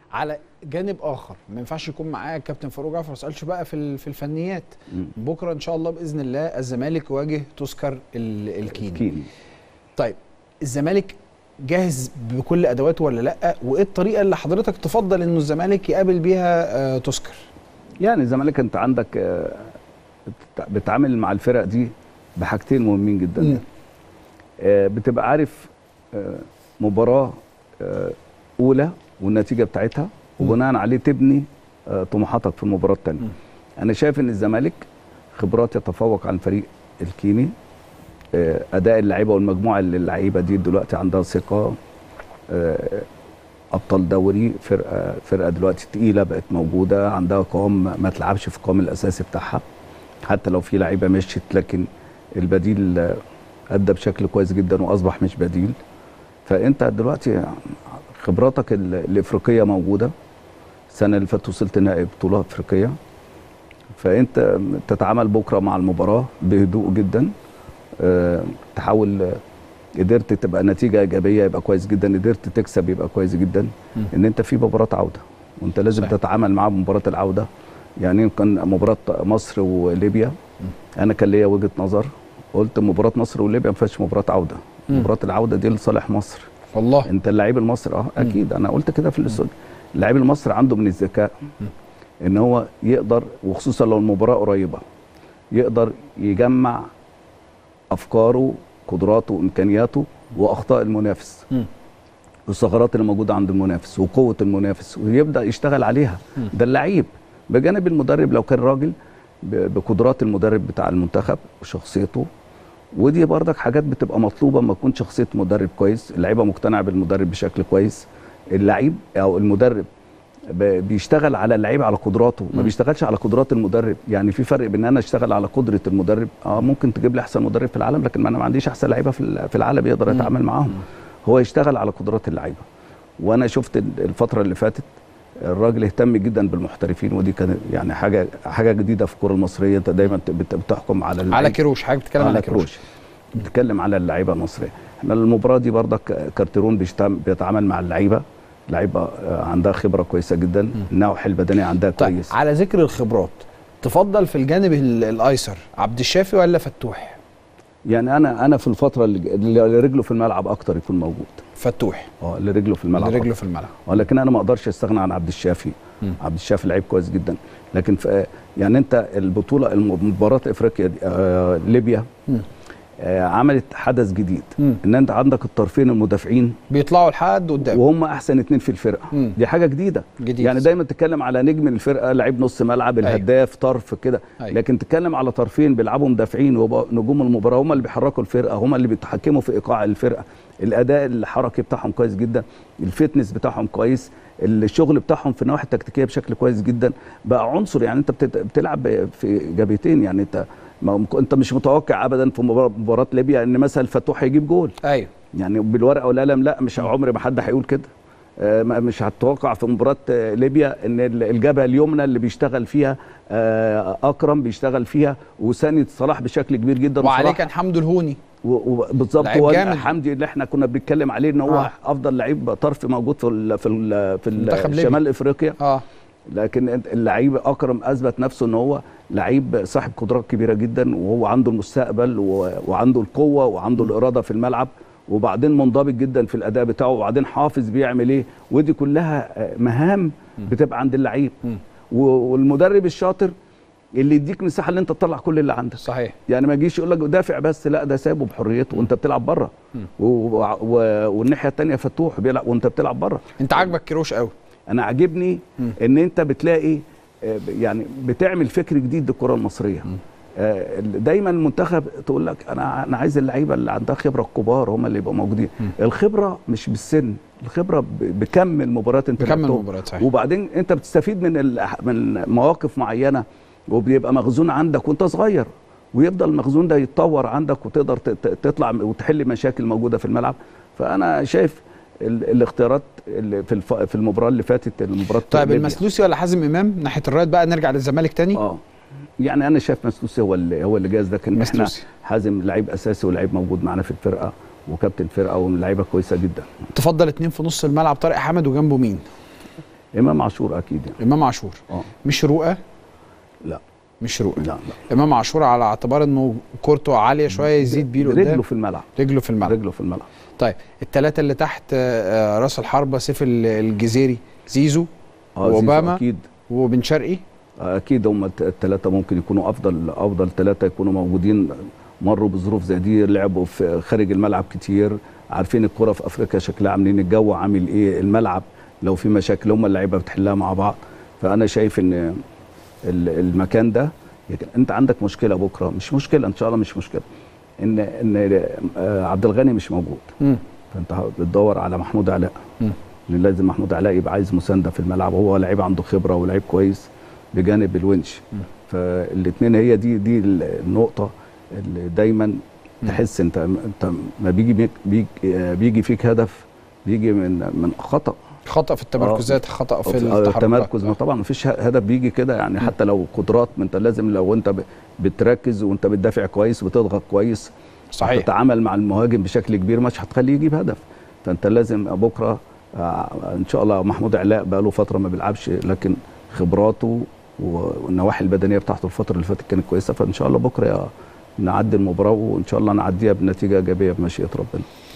على جانب اخر ما ينفعش يكون معايا الكابتن فاروق جعفر ما اسالش بقى في ال- في الفنيات مم. بكره ان شاء الله باذن الله الزمالك يواجه تذكر ال- الكيني كيني طيب الزمالك جاهز بكل ادواته ولا لا وايه الطريقه اللي حضرتك تفضل انه الزمالك يقابل بيها آه، تذكر يعني الزمالك انت عندك آه، بت- بتتعامل مع الفرق دي بحاجتين مهمين جدا مم. آه، بتبقى عارف آه، مباراه آه، اولى والنتيجه بتاعتها وبناء عليه تبني آه، طموحاتك في المباراه الثانيه مم. انا شايف ان الزمالك خبرات يتفوق عن فريق الكيني آه، اداء اللعيبه والمجموعه اللي اللعيبه دي دلوقتي عندها ثقه آه، ابطال دوري فرقه فرقه دلوقتي تقيله بقت موجوده عندها قوام ما تلعبش في القوام الاساسي بتاعها حتى لو في لعيبه مشيت لكن البديل آه، ادى بشكل كويس جدا واصبح مش بديل فانت دلوقتي خبراتك ال- الافريقيه موجوده السنه اللي فاتت وصلت نهائي بطوله افريقيه فانت تتعامل بكره مع المباراه بهدوء جدا آه، تحاول آه، قدرت تبقى نتيجه ايجابيه يبقى كويس جدا قدرت تكسب يبقى كويس جدا مم. ان انت في مباراه عوده وانت لازم صحيح. صحيح. تتعامل معاه بمباراه العوده يعني كان مباراه مصر وليبيا انا كان ليا وجهه نظر قلت مباراه مصر وليبيا ما فيهاش مباراه عوده مم. مباراه العوده دي لصالح مصر والله انت اللاعب المصري اه اكيد انا قلت كده في الاستوديو اللاعب المصري عنده من الذكاء ان هو يقدر وخصوصا لو المباراه قريبه يقدر يجمع افكاره قدراته وامكانياته واخطاء المنافس مم. والثغرات اللي موجوده عند المنافس وقوه المنافس ويبدا يشتغل عليها مم. ده اللعيب بجانب المدرب لو كان راجل ب- بقدرات المدرب بتاع المنتخب وشخصيته ودي بردك حاجات بتبقى مطلوبه اما تكون شخصيه مدرب كويس اللعيبه مقتنعه بالمدرب بشكل كويس اللعيب او المدرب ب- بيشتغل على اللعيب على قدراته ما مم. بيشتغلش على قدرات المدرب يعني في فرق بين ان انا اشتغل على قدره المدرب اه ممكن تجيب لي احسن مدرب في العالم لكن ما انا ما عنديش احسن لعيبه في ال- في العالم يقدر مم. يتعامل معاهم هو يشتغل على قدرات اللعيبه وانا شفت ال- الفتره اللي فاتت الراجل اهتم جدا بالمحترفين ودي كانت يعني حاجه حاجه جديده في الكره المصريه انت دايما بت- بتحكم على على اللعيب. كيروش حضرتك بتتكلم على كيروش بتتكلم على اللعيبه المصريه احنا المباراه دي برضك كارتيرون بيشتم- بيتعامل مع اللعيبه لعيبه آه، عندها خبره كويسه جدا النواحي البدنيه عندها طيب كويس على ذكر الخبرات تفضل في الجانب ال- الايسر عبد الشافي ولا فتوح يعني انا انا في الفتره اللي اللي رجله في الملعب اكتر يكون موجود فتوح اه اللي رجله في الملعب رجله أكتر. في الملعب ولكن انا ما اقدرش استغنى عن عبد الشافي مم. عبد الشافي لعيب كويس جدا لكن في يعني انت البطوله الم- مباراه افريقيا دي آه ليبيا مم. آه عملت حدث جديد مم. ان انت عندك الطرفين المدافعين بيطلعوا لحد قدام وهم احسن اتنين في الفرقه مم. دي حاجه جديده جديد يعني دايما تتكلم على نجم الفرقه لعيب نص ملعب أيوة. الهداف طرف كده أيوة. لكن تتكلم على طرفين بيلعبوا مدافعين ويبقوا نجوم المباراه هم اللي بيحركوا الفرقه هم اللي بيتحكموا في ايقاع الفرقه الاداء الحركي بتاعهم كويس جدا الفتنس بتاعهم كويس الشغل بتاعهم في النواحي التكتيكيه بشكل كويس جدا بقى عنصر يعني انت بتت- بتلعب في جبهتين يعني انت ما انت مش متوقع ابدا في مباراه مباراة ليبيا ان مثلا فتوح هيجيب جول ايوه يعني بالورقه والقلم لا مش عمر ما حد هيقول كده آه، ما- مش هتتوقع في مباراه آه، ليبيا ان ال- الجبهه اليمنى اللي بيشتغل فيها آه، اكرم بيشتغل فيها وساند صلاح بشكل كبير جدا وعليه وصلاح- كان حمدو الهوني و- و- بالظبط لعيب هو جامد. حمدي اللي احنا كنا بنتكلم عليه ان هو آه. آه. افضل لعيب طرف موجود في ال في ال في منتخب ال ليبيا. شمال افريقيا اه لكن انت- اللعيب اكرم اثبت نفسه ان هو لعيب صاحب قدرات كبيره جدا وهو عنده المستقبل و- وعنده القوه وعنده الاراده في الملعب وبعدين منضبط جدا في الاداء بتاعه وبعدين حافظ بيعمل ايه ودي كلها آه، مهام بتبقى عند اللعيب مم. و- والمدرب الشاطر اللي يديك مساحه ان انت تطلع كل اللي عندك صحيح يعني ما يجيش يقول لك دافع بس لا ده سابه بحريته وانت بتلعب بره و- و- و- والناحيه الثانيه فتوح بيلعب وانت بتلعب بره انت عاجبك كيروش قوي انا عاجبني مم. ان انت بتلاقي آه، يعني بتعمل فكر جديد للكره المصريه آه، دايما المنتخب تقول لك انا انا عايز اللعيبه اللي عندها خبره الكبار هم اللي يبقوا موجودين الخبره مش بالسن الخبره ب- بكم المباريات انت بكم لعبتهم. المباريات، صحيح. وبعدين انت بتستفيد من ال- من مواقف معينه وبيبقى مخزون عندك وانت صغير ويفضل المخزون ده يتطور عندك وتقدر ت- ت- تطلع وتحل مشاكل موجوده في الملعب فانا شايف ال- الاختيارات اللي في الف- في المباراه اللي فاتت المباراه طيب ليبيا. المسلوسي ولا حازم امام ناحيه الرايت بقى نرجع للزمالك تاني اه يعني انا شايف مسلوسي هو اللي هو اللي جاهز لكن احنا مسلوسي. حازم لعيب اساسي ولعيب موجود معانا في الفرقه وكابتن فرقه ولاعيبه كويسه جدا تفضل اتنين في نص الملعب طارق حامد وجنبه مين امام عاشور اكيد يعني امام عاشور اه مش رؤى لا مش رؤى لا لا امام عاشور على اعتبار انه كورته عاليه شويه يزيد بيه لقدام رجله في الملعب رجله في الملعب رجله في الملعب طيب الثلاثه اللي تحت آه، آه، راس الحربه سيف ال- الجزيري زيزو اه زيزو وأوباما. اكيد وبن شرقي اكيد هم الثلاثه ممكن يكونوا افضل افضل ثلاثه يكونوا موجودين مروا بظروف زي دي لعبوا في خارج الملعب كتير عارفين الكره في افريقيا شكلها عاملين الجو عامل ايه الملعب لو في مشاكل هم اللعيبه بتحلها مع بعض فانا شايف ان ال- المكان ده يك- انت عندك مشكله بكره مش مشكله ان شاء الله مش مشكله ان ان آه، عبد الغني مش موجود مم. فانت بتدور على محمود علاء مم. لان لازم محمود علاء يبقى عايز مسانده في الملعب هو لعيب عنده خبره ولعيب كويس بجانب الونش مم. فالاثنين هي دي دي النقطه اللي دايما مم. تحس انت انت ما بيجي بيك بيجي, بيجي فيك هدف بيجي من من خطا خطا في التمركزات خطا في آه، التحركات التمركز ما طبعا ما فيش هدف بيجي كده يعني حتى لو قدرات ما انت لازم لو انت ب- بتركز وانت بتدافع كويس بتضغط كويس صحيح تتعامل مع المهاجم بشكل كبير مش هتخليه يجيب هدف فانت لازم بكره آه، ان شاء الله محمود علاء بقى له فتره ما بيلعبش لكن خبراته والنواحي البدنيه بتاعته الفتره اللي فاتت كانت كويسه فان شاء الله بكره يا- نعدي المباراه وان شاء الله نعديها بنتيجه ايجابيه بمشيئه ربنا